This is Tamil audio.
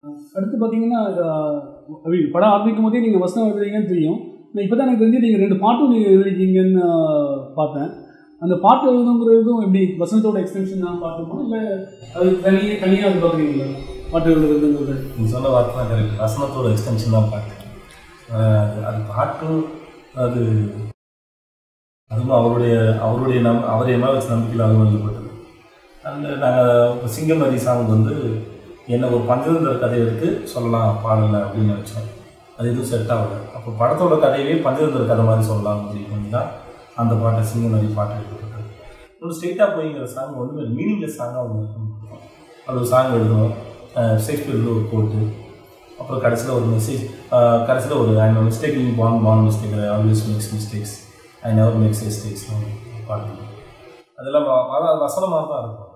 அடுத்து பார்த்தீங்கன்னா ஆஹ், I mean, படம் ஆரம்பிக்கும் போதே நீங்கள் வசனம் எழுதுறீங்கன்னு தெரியும் நான் இப்போ தான் எனக்கு தெரிஞ்சு நீங்கள் ரெண்டு பாட்டும் நீங்கள் எழுதிருக்கீங்கன்னு ஆஹ், பார்த்தேன் அந்த பாட்டு எழுதுங்கிறதும் எப்படி வசனத்தோட எக்ஸ்டென்ஷன் தான் பாட்டுமா இல்லை அது தனியாக தனியாக அது பார்க்குறீங்களா பாட்டு எழுதுறதுங்கிறது நீ சொன்ன வார்த்தை தான் கரெக்ட் வசனத்தோட எக்ஸ்டென்ஷன் தான் பாட்டு அஹ் அது பாட்டும் அது அதுவும் அவருடைய அவருடைய நம் அவரை மேலே வச்ச நம்பிக்கையில் அதுவும் எழுதப்பட்டது அந்த நாங்கள் சிங்கமரி சாங் வந்து என்ன ஒரு பஞ்சதந்திர கதை எடுத்து சொல்லலாம் பாடலை அப்படின்னு நினச்சோம் அது எதுவும் செட் ஆகலை அப்போ படத்தோட கதையவே பஞ்சதந்திர கதை மாதிரி சொல்லலாம் அப்படின்னு பண்ணி தான் அந்த பாட்டை சிங்கமரி பாட்டு எடுக்கப்பட்டது இன்னொரு ஸ்ட்ரெயிட்டாக போய்ங்கிற சாங் ஒன்றுமே மீனிங்லெஸ் சாங்காக ஒன்று இருக்கும் அது ஒரு சாங் எழுதுவோம் ஷேக்ஸ்பியரில் ஒரு கோட்டு அப்புறம் கடைசியில் ஒரு மெசேஜ் கடைசியில் ஒரு ஐ மிஸ்டேக் இன் பான் பான் mistake I always makes mistakes I never makes mistakes பாட்டு அதெல்லாம் வ- வ- வசனமாக தான் இருக்கும்